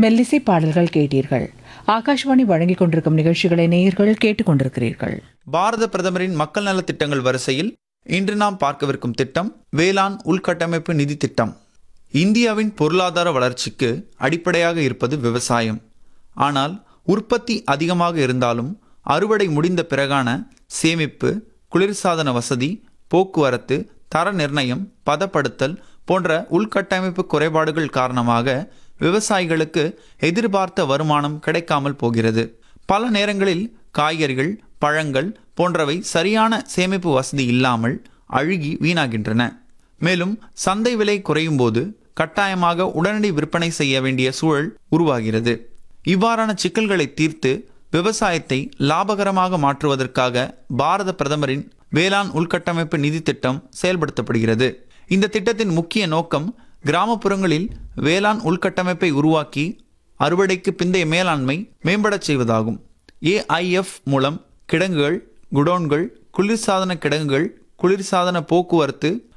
மெல்லிசை பாடல்கள் கேட்டீர்கள் ஆகாஷ்வாணி வழங்கிக் கொண்டிருக்கும் நிகழ்ச்சிகளை நேயர்கள் கேட்டுக்கொண்டிருக்கிறீர்கள் பாரத பிரதமரின் மக்கள் நலத் திட்டங்கள் வரிசையில் இன்று நாம் பார்க்கவிருக்கும் திட்டம் வேளாண் உள்கட்டமைப்பு நிதி திட்டம் இந்தியாவின் பொருளாதார வளர்ச்சிக்கு அடிப்படையாக இருப்பது விவசாயம் ஆனால் உற்பத்தி அதிகமாக இருந்தாலும் அறுவடை முடிந்த பிறகான சேமிப்பு குளிர்சாதன வசதி போக்குவரத்து தர நிர்ணயம் பதப்படுத்தல் போன்ற உள்கட்டமைப்பு குறைபாடுகள் காரணமாக விவசாயிகளுக்கு எதிர்பார்த்த வருமானம் கிடைக்காமல் போகிறது பல நேரங்களில் காய்கறிகள் பழங்கள் போன்றவை சரியான சேமிப்பு வசதி இல்லாமல் அழுகி வீணாகின்றன மேலும் சந்தை விலை குறையும் போது கட்டாயமாக உடனடி விற்பனை செய்ய வேண்டிய சூழல் உருவாகிறது இவ்வாறான சிக்கல்களை தீர்த்து விவசாயத்தை லாபகரமாக மாற்றுவதற்காக பாரத பிரதமரின் வேளாண் உள்கட்டமைப்பு நிதி திட்டம் செயல்படுத்தப்படுகிறது இந்த திட்டத்தின் முக்கிய நோக்கம் கிராமப்புறங்களில் வேளாண் உள்கட்டமைப்பை உருவாக்கி அறுவடைக்கு பிந்தைய மேலாண்மை மேம்படச் செய்வதாகும் ஏஐஎஃப் மூலம் கிடங்குகள் குடோன்கள் குளிர்சாதன கிடங்குகள் குளிர்சாதன போக்குவரத்து